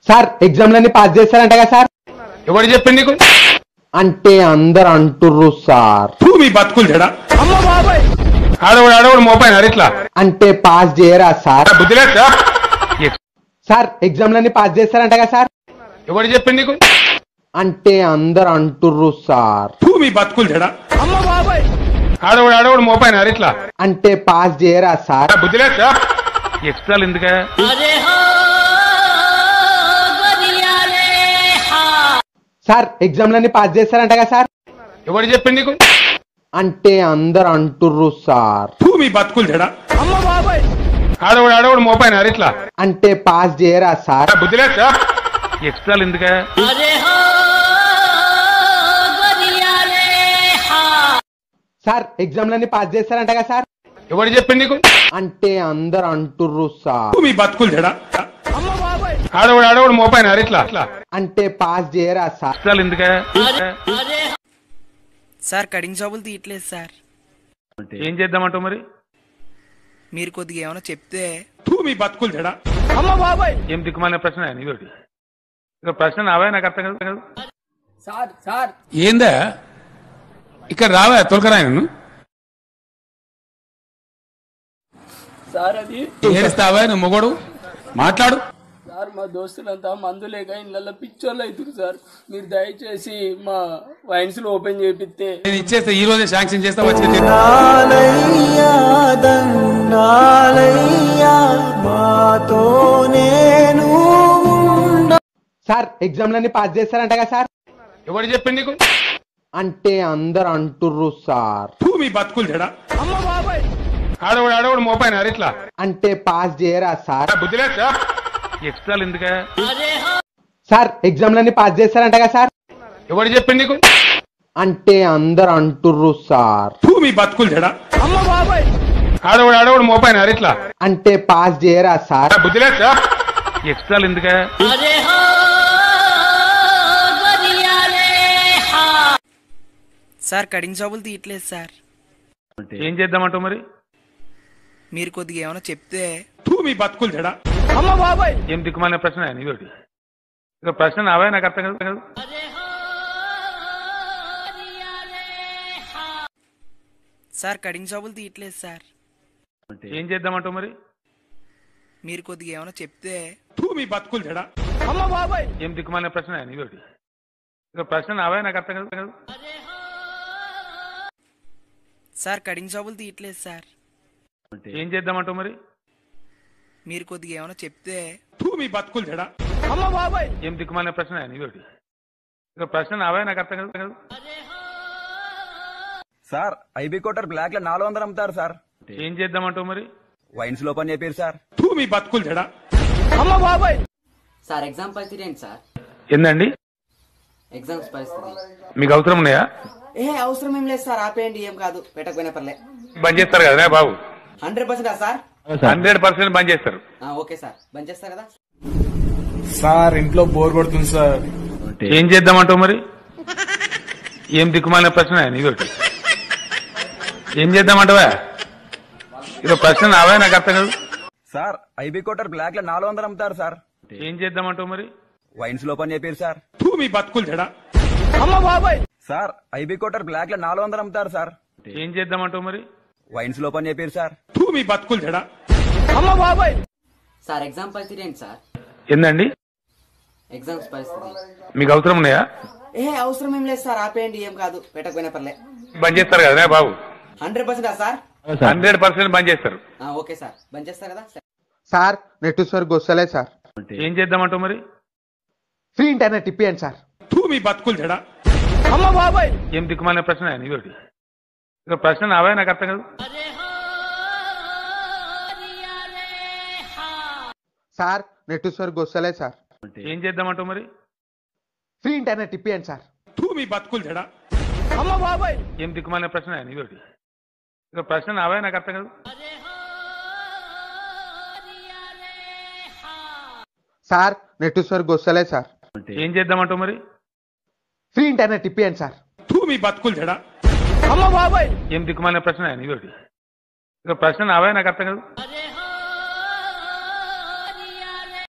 sir ఎగ్జామ్లన్నీ pass చేస్తారంట కదా sir ఎవరు చెప్పింది నీకు అంటే అందరు అంటుర్రు సార్ తూ మీ బతుకులు చెడా ఆడవాడు ఆడవాడు మోపాయినారు ఇట్లా అంటే పాస్ చేయరా సార్ బుద్ధి లేదా సార్ ఎగ్జామ్లన్నీ పాస్ చేస్తారంట కదా సార్ ఎవరు చెప్పింది నీకు అంటే అందరు అంటుర్రు సార్ తూ మీ బతుకులు చెడా ఆడవాడు ఆడవాడు మోపాయినారు ఇట్లా అంటే పాస్ చేయరా సార్ బుద్ధి లేదా ఎక్స్ట్రాలు ఎందుకే సార్ ఎగ్జామ్లన్నీ పాస్ చేస్తారంట కదా సార్ ఎవరు చెప్పింది నీకు అంటే అందరు అంటుర్రు సార్ తూ మీ బతుకులు చెడా ఆడవాడు ఆడవాడు మోపాయినారు ఇట్లా అంటే పాస్ చేయరా సార్ బుద్ధి లేదా ఎక్స్ట్రాలు ఎందుకే సార్ ఎగ్జామ్లన్నీ పాస్ చేస్తారంట కదా సార్ ఎవరు చెప్పింది నీకు అంటే అందరు అంటుర్రు సార్ తూ మీ బతుకులు చెడా ఆడవాడు ఆడవాడు మోపాయినారు ఇట్లా ఇట్లా అంటే పాస్ చేయరా సార్ ఎక్స్ట్రాలు ఎందుకే సార్ కటింగ్ షాపులు తీయట్లేదు సార్ ఏం చేద్దామంటావు మరి మీరు కొద్దిగా ఏమైనా చెప్తే తూ మీ బతుకులు చెడా ఏం దిక్కుమాలిన ప్రశ్న నీతోటి ఇక ప్రశ్న నావే నాకు అర్థం కాదు కదా సార్ సార్ ఏందా ఇక్కడ రావా తొలకరా నన్ను సార్ అది ఏడుస్తావా నువ్వు మొగడు మాట్లాడు సార్ మా దోస్తులంతా మందు లేక ఇళ్ళల్లో పిచ్చోళ్ళు అవుతుంది సార్ మీరు దయచేసి మా వైన్స్ ఓపెన్ చేపిస్తే నేను ఇచ్చేస్తే ఈ రోజే శాంక్షన్ చేస్తా వచ్చి నాలయ్యా దన్నాలయ్యా మాతో నేను ఉండ సార్ ఎగ్జామ్లన్నీ పాస్ చేస్తారంట కదా సార్ ఎవరు చెప్పింది నీకు అంటే అందరు అంటుర్రు సార్ తూ మీ బతుకులు చెడా ఆడవాడు ఆడవాడు మోపాయినారు ఇట్లా అంటే పాస్ చేయరా సార్ బుద్ధి లేదా ఎక్స్ట్రాలు ఎందుకే సార్ ఎగ్జామ్లన్నీ పాస్ చేస్తారంట కదా సార్ ఎవరు చెప్పింది నీకు అంటే అందరు అంటుర్రు సార్ తూ మీ బతుకులు చెడా ఆడవాడు ఆడవాడు మోపాయినారు ఇట్లా అంటే పాస్ చేయరా సార్ బుద్ధి లేదా ఎక్స్ట్రాలు ఎందుకే సార్ కటింగ్ షాపులు తీయట్లేదు సార్ ఏం చేద్దామంటావు మరి మీరు కొద్దిగా ఏమైనా చెప్తే తూ మీ బతుకులు చెడా ఏం దిక్కుమాలిన ప్రశ్న నీతోటి ఇక ప్రశ్న నావే నాకు అర్థం కాదు కదా సార్ కటింగ్ షాపులు తీయట్లేదు సార్ ఏం చేద్దామంటావు మరి మీరు కొద్దిగా ఏమైనా చెప్తే తూ మీ బతుకులు చెడా ఏం దిక్కుమాలిన ప్రశ్న నీతోటి ఇక ప్రశ్న నావే నాకు అర్థం కాదు కదా సార్ కటింగ్ షాపులు తీయట్లేదు సార్ ఏం చేద్దామంటావు మరి మీరు కొద్దిగా ఏమైనా చెప్తే తూ మీ బతుకులు చెడా ఏం దిక్కుమాలిన ప్రశ్న నీతోటి ఇక ప్రశ్న నావే నాకు అర్థం కాదు కదా సార్ ఐబీ కోటర్ బ్లాక్ లో నాలుగు వందలు అమ్ముతారు సార్ ఏం చేద్దామంటావు మరి వైన్స్ లో పని చెప్పారు సార్ తూ మీ బతుకులు చెడా సార్ ఎగ్జామ్ పరిస్థితి ఏంటి సార్ ఏందండి ఎగ్జామ్స్ పరిస్థితి మీకు అవసరం ఉన్నాయా ఏ అవసరం ఏం లేదు సార్ ఆపేయండి ఏం కాదు పెట్టకపోయినా పర్లే బంద్ చేస్తారు కదా బాబు hundred percent sir hundred percent bandh చేస్తారు ఆ, ఓకే సార్ బంద్ చేస్తారు కదా సార్ ఇంట్లో బోర్ కొడుతుంది సార్ ఏం చేద్దామంటావు మరి ఏం దిక్కుమాలిన ప్రశ్న నీతోటి ఏం చేద్దామంటావా ఇక ప్రశ్న నావే నాకు అర్థం కాదు సార్ ఐబీ కోటర్ బ్లాక్ లో నాలుగు వందలు అమ్ముతారు సార్ ఏం చేద్దామంటావు మరి వైన్స్ లో పని చెప్పారు సార్ తూ మీ బతుకులు చెడా సార్ ఐబీ కోటర్ బ్లాక్ లో నాలుగు వందలు అమ్ముతారు సార్ ఏం చేద్దామంటావు మరి వైన్స్ లో పని చెప్పారు సార్ తూ మీ బతుకులు చెడా సార్ ఎగ్జామ్ పరిస్థితి ఏంటి సార్ ఏందండి ఎగ్జామ్స్ పరిస్థితి మీకు అవసరం ఉన్నాయా ఏ అవసరం ఏం లేదు సార్ ఆపేయండి ఏం కాదు పెట్టకపోయినా పర్లే బంద్ చేస్తారు కదా బాబు hundred percent sir hundred percent bandh చేస్తారు ఆ, ఓకే సార్ బంద్ చేస్తారు కదా సార్ నెట్ సరిగ్గా వస్తలేదు సార్ ఏం చేద్దామంటావు మరి ఫ్రీ ఇంటర్నెట్ ఇప్పియండి సార్ తూ మీ బతుకులు చెడా ఏం దిక్కుమాలిన ప్రశ్న నీతోటి ఇక ప్రశ్న నావే నాకు అర్థం కాదు సార్ నెట్ సరిగ్గా వస్తలేదు సార్ ఏం చేద్దామంటావు మరి ఫ్రీ ఇంటర్నెట్ ఇప్పియండి సార్ తూ మీ బతుకులు చెడా ఏం దిక్కుమాలిన ప్రశ్న నీతోటి ఇక ప్రశ్న నావే నాకు అర్థం కాదు సార్ నెట్ సరిగ్గా వస్తలేదు సార్ ఏం చేద్దామంటావు మరి ఫ్రీ ఇంటర్నెట్ ఇప్పియండి సార్ తూ మీ బతుకులు చెడా ఏం దిక్కుమాలిన ప్రశ్న నీతోటి ఇక ప్రశ్న నావే నాకు అర్థం కాదు